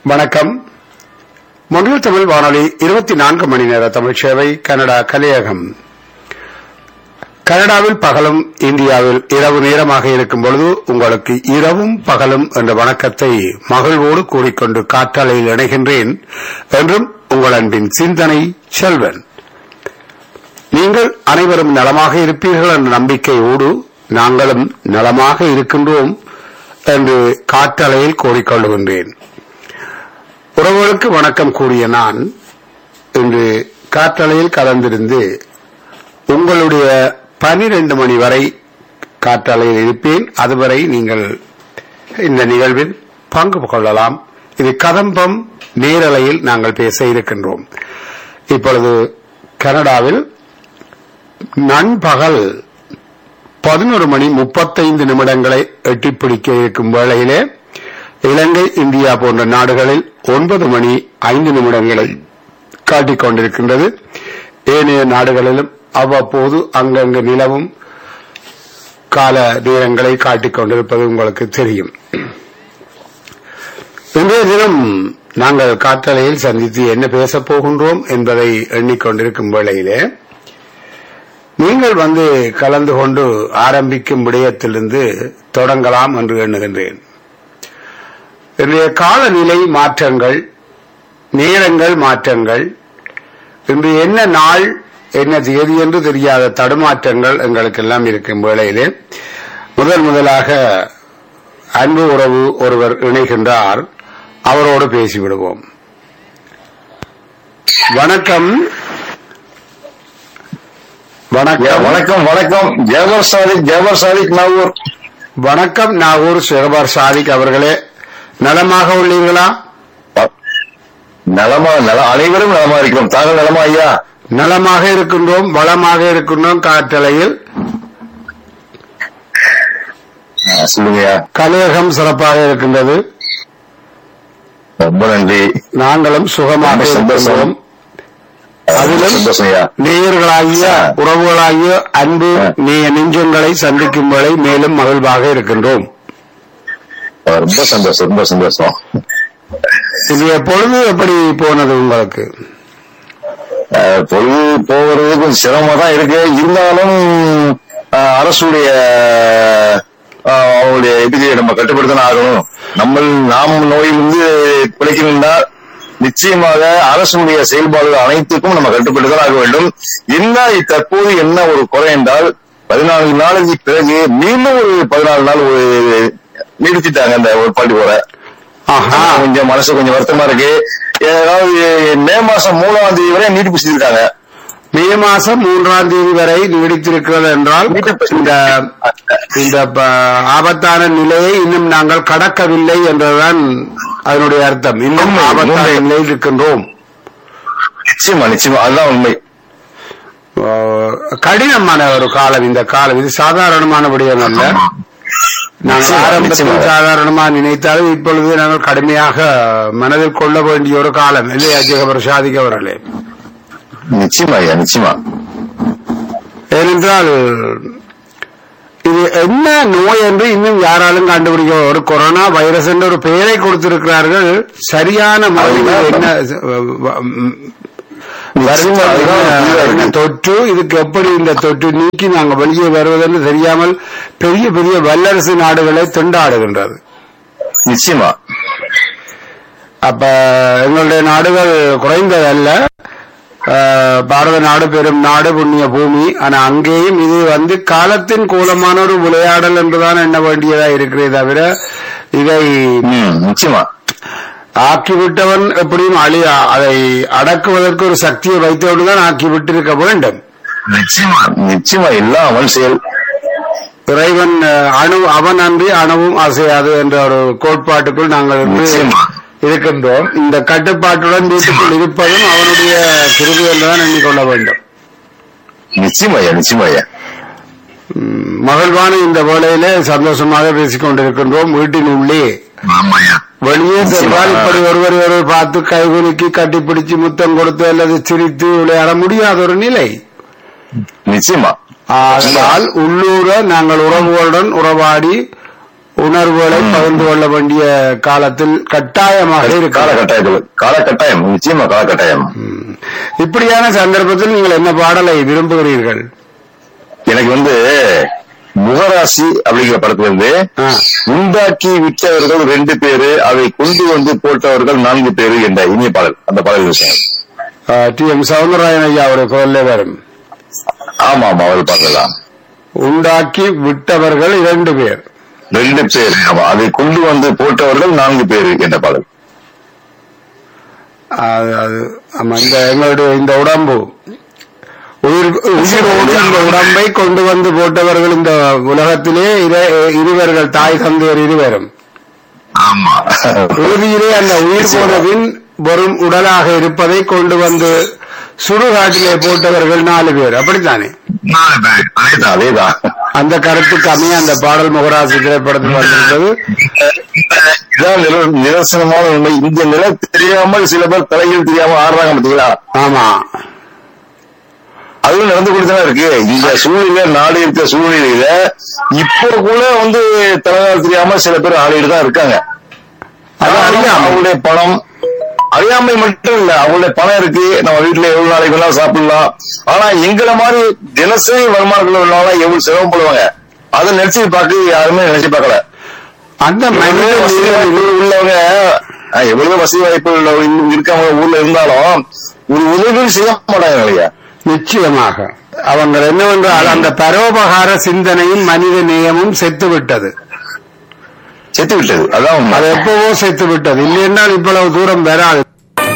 வணக்கம் மொழியில் தமிழ் வானொலி இருபத்தி நான்கு மணி நேர தமிழ் சேவை கனடா கலையகம் கனடாவில் பகலும் இந்தியாவில் இரவு நேரமாக இருக்கும் பொழுது உங்களுக்கு இரவும் பகலும் என்ற வணக்கத்தை மகிழ்வோடு கூறிக்கொண்டு காற்றலையில் இணைகின்றேன் என்றும் உங்கள் அன்பின் சிந்தனை செல்வன் நீங்கள் அனைவரும் நலமாக இருப்பீர்கள் என்ற நம்பிக்கையோடு நாங்களும் நலமாக இருக்கின்றோம் என்று காற்றலையில் கூறிக்கொள்கின்றேன் உறவுகளுக்கு வணக்கம் கூறிய நான் இன்று காற்றலையில் கலந்திருந்து உங்களுடைய பனிரெண்டு மணி வரை காற்றலையில் இருப்பேன் அதுவரை நீங்கள் இந்த நிகழ்வில் பங்கு கொள்ளலாம் இது கதம்பம் நேரலையில் நாங்கள் பேச இருக்கின்றோம் இப்பொழுது கனடாவில் நண்பகல் பதினொரு மணி முப்பத்தைந்து நிமிடங்களை எட்டிப்பிடிக்க இருக்கும் வேளையிலே இலங்கை இந்தியா போன்ற நாடுகளில் ஒன்பது மணி ஐந்து நிமிடங்களை காட்டிக் கொண்டிருக்கின்றது ஏனைய நாடுகளிலும் அவ்வப்போது அங்கங்கு நிலவும் கால நேரங்களை காட்டிக் கொண்டிருப்பது உங்களுக்கு தெரியும் இன்றைய தினம் நாங்கள் காற்றலையில் சந்தித்து என்ன பேசப் போகின்றோம் என்பதை எண்ணிக்கொண்டிருக்கும் வேளையிலே நீங்கள் வந்து கலந்து கொண்டு ஆரம்பிக்கும் விடயத்திலிருந்து தொடங்கலாம் என்று எண்ணுகின்றேன் இன்றைய காலநிலை மாற்றங்கள் நேரங்கள் மாற்றங்கள் இன்று என்ன நாள் என்ன தேதி என்று தெரியாத தடுமாற்றங்கள் எங்களுக்கெல்லாம் இருக்கும் வேளையிலே முதல் முதலாக அன்பு உறவு ஒருவர் இணைகின்றார் அவரோடு பேசிவிடுவோம் வணக்கம் வணக்கம் வணக்கம் வணக்கம் ஜேபர் சாதிக் ஜேபர் சாதிக் நாகூர் வணக்கம் நாகூர் சிவபார் சாதிக் அவர்களே நலமாக உள்ளீர்களா நலமா நல அனைவரும் நலமா இருக்கிறோம் தாங்கள் நலமா ஐயா நலமாக இருக்கின்றோம் வளமாக இருக்கின்றோம் காற்றலையில் ஆ, சொல்லுங்கய்யா கலையகம் சிறப்பாக இருக்கின்றது ரொம்ப நன்றி நாங்களும் சுகமாக ரொம்ப சந்தோஷம். இருக்கின்றோம் அதிலும் சந்தோஷம் ஐயா நேயர்களாகிய உறவுகளாகிய அன்பு நேய நெஞ்சங்களை சந்திக்கும் வேளை மேலும் மகிழ்வாக இருக்கின்றோம் ரொம்ப சந்தோஷம் ரொம்ப சந்தோஷம் இது பொழுது எப்படி போனது உங்களுக்கு ஆ, பொழுது போகிறது கொஞ்சம் சிரமமா தான் இருக்கு இருந்தாலும் ஆ, அரசுடைய ஆ, அவங்களுடைய இதுக்கு நம்ம கட்டுப்படுத்தணும் ஆகணும் நம்ம நாம் நோயிலிருந்து பிழைக்கணும்னா நிச்சயமாக அரசுடைய செயல்பாடுகள் அனைத்துக்கும் நம்ம கட்டுப்பட்டு தான் ஆக வேண்டும் என்ன தற்போது என்ன ஒரு குறை என்றால் பதினாலு நாளுக்கு பிறகு மீண்டும் ஒரு பதினாலு நாள் ஒரு நீடிச்சிட்டாங்க அந்த ஒரு பாட்டி போற ஆஹா கொஞ்சம் மனசு கொஞ்சம் வருத்தமா இருக்கு ஏதாவது மே மாசம் மூணாம் தேதி வரை நீட்டிப்பு செஞ்சிருக்காங்க மே மாசம் மூன்றாம் தேதி வரை நீடித்திருக்கிறது என்றால் இந்த இந்த ப- ஆபத்தான நிலையை இன்னும் நாங்கள் கடக்கவில்லை என்றுதான் அதனுடைய அர்த்தம் இன்னும் உண்மை, ஆபத்தான உண்மை. நிலையில் இருக்கின்றோம் நிச்சயமா நிச்சயமா அதுதான் உண்மை அஹ், கடினமான ஒரு காலம் இந்த காலம் இது சாதாரணமான விடயம் அல்ல நாங்கள் நிச்சயமா, ஆரம்பத்தில் நிச்சயமா. சாதாரணமாக நினைத்தாலும் இப்பொழுது நாங்கள் கடுமையாக மனதில் கொள்ள வேண்டிய ஒரு காலம் இல்லையா ஜெகபர் சாதிக் அவர்களே நிச்சயமா ஐயா நிச்சயமா ஏனென்றால் இது என்ன நோய் என்று இன்னும் யாராலும் கண்டுபிடிக்க ஒரு கொரோனா வைரஸ் என்ற ஒரு பெயரை கொடுத்திருக்கிறார்கள் சரியான முறையில் என்ன நிச்சயமா, அதுதான் புரிதா என்ன இருக்கு. தொற்று இதுக்கு எப்படி இந்த தொற்று நீக்கி நாங்கள் வெளியே வருவதென்று தெரியாமல் பெரிய பெரிய வல்லரசு நாடுகளை திண்டாடுகின்றது நிச்சயமா அப்ப எங்களுடைய நாடுகள் குறைந்ததல்ல அஹ், பாரத நாடு பெரும் நாடு புண்ணிய பூமி ஆனா அங்கேயும் இது வந்து காலத்தின் கூலமான ஒரு விளையாடல் என்றுதான் எண்ண வேண்டியதா இருக்கிறதே தவிர இதை ம் நிச்சயமா ஆக்கிவிட்டவன் எப்படியும் அழி அதை அடக்குவதற்கு ஒரு சக்தியை வைத்தோடு தான் ஆக்கிவிட்டிருக்க வேண்டும் நிச்சயமா நிச்சயமா எல்லாம் அவன் செயல் இறைவன் அஹ், அணு அவன் அன்றி அணுவும் அசையாது என்ற ஒரு கோட்பாட்டுக்குள் நாங்கள் இன்று நிச்சயமா. இருக்கின்றோம் இந்த கட்டுப்பாட்டுடன் வீட்டுக்குள் இருப்பதும் அவனுடைய கிருபி என்றுதான் எண்ணிக்கொள்ள வேண்டும் நிச்சயமா ஐயா நிச்சயமா ஐயா உம், மகிழ்வான இந்த வேளையிலே சந்தோஷமாக பேசிக் கொண்டிருக்கின்றோம் வீட்டின் உள்ளே ஆமா ஐயா வெளியே சென்றால் இப்படி ஒருவர் ஒருவர் பார்த்து கைகுலுக்கி கட்டிப்பிடிச்சு முத்தம் கொடுத்து அல்லது சிரித்து விளையாட முடியாத ஒரு நிலை நிச்சயமா ஆனால் உள்ளூர நாங்கள் உறவுகளுடன் உறவாடி உணர்வுகளை பகிர்ந்து கொள்ள வேண்டிய காலத்தில் கட்டாயமாக இருக்கு காலகட்டாயத்தில் காலகட்டாயம் நிச்சயமா காலகட்டாயம் ம். இப்படியான சந்தர்ப்பத்தில் நீங்கள் என்ன பாடலை விரும்புகிறீர்கள் எனக்கு வந்து முகராசி அப்படிங்கிற படத்துல இருந்து ஆ. உண்டாக்கி விற்றவர்கள் ரெண்டு பேரு அதை கொண்டு வந்து போட்டவர்கள் நான்கு பேரு என்ற இனிய பாடல் அந்த பாடல் விஷயம் டி எம் சவுந்தரராயன் ஐயா அவருடைய குரல்ல வரும் ஆமா ஆமா அவர் பாடலாம் உண்டாக்கி விட்டவர்கள் இரண்டு பேர் ரெண்டு பேர் ஆமா அதை கொண்டு வந்து போட்டவர்கள் நான்கு பேரு என்ற பாடல் அது அது ஆமா இந்த எங்களுடைய இந்த உடம்பு உயிர் உயிரோடு இந்த உடம்பை கொண்டு வந்து போட்டவர்கள் இந்த உலகத்திலே இர- இருவர்கள் தாய் தந்தையர் இருவரும் ஆமா இறுதியிலே அந்த உயிர் போனபின் வெறும் உடலாக இருப்பதை கொண்டு வந்து சுடுகாட்டிலே போட்டவர்கள் நாலு பேர் அப்படித்தானே நாலு பேர் அதேதான் அதேதான் அந்த கருத்துக்கு அமைய அந்த பாடல் முகராசி திரைப்படத்தில் வந்திருந்தது இதான் நில- நிதர்சனமான உண்மை இந்த நிலை தெரியாமல் சில பேர் தலையில் தெரியாம ஆடுறாங்க பாத்தீங்களா ஆமா அதுவும் நடந்து கொண்டுதான் இருக்கு இந்த சூழ்நிலை நாடு இருக்கிற சூழ்நிலையில இப்போ கூட வந்து தலைவர் தெரியாம சில பேர் ஆடிட்டு தான் இருக்காங்க அது ஆனா, அறியாமை. அவங்களுடைய பணம் அறியாமை மட்டும் இல்ல அவங்களுடைய பணம் இருக்கு நம்ம வீட்டுல எவ்வளவு நாளைக்கு வேணாலும் சாப்பிடலாம் ஆனா எங்களை மாதிரி தினசரி வருமானங்கள் உள்ளவங்க எவ்வளவு சிரமப்படுவாங்க அதை நினைச்சு பார்க்க யாருமே நினைச்சு பார்க்கல அந்த எவ்வளவு மனித வசதி உயிரில் வாய்ப்பு உள்ளவங்க அஹ், எவ்வளவு வசதி வாய்ப்பு உள்ளவங்க இருக்கவங்க ஊர்ல இருந்தாலும் ஒரு உதவியும் செய்ய மாட்டாங்க இல்லையா நிச்சயமாக அவங்க என்னவென்றால் அந்த பரோபகார சிந்தனையும் மனித நேயமும் செத்து விட்டது செத்து விட்டது அதான் உண்மை. அது எப்பவோ செத்து விட்டது இல்லை என்றால் இவ்வளவு தூரம் வராது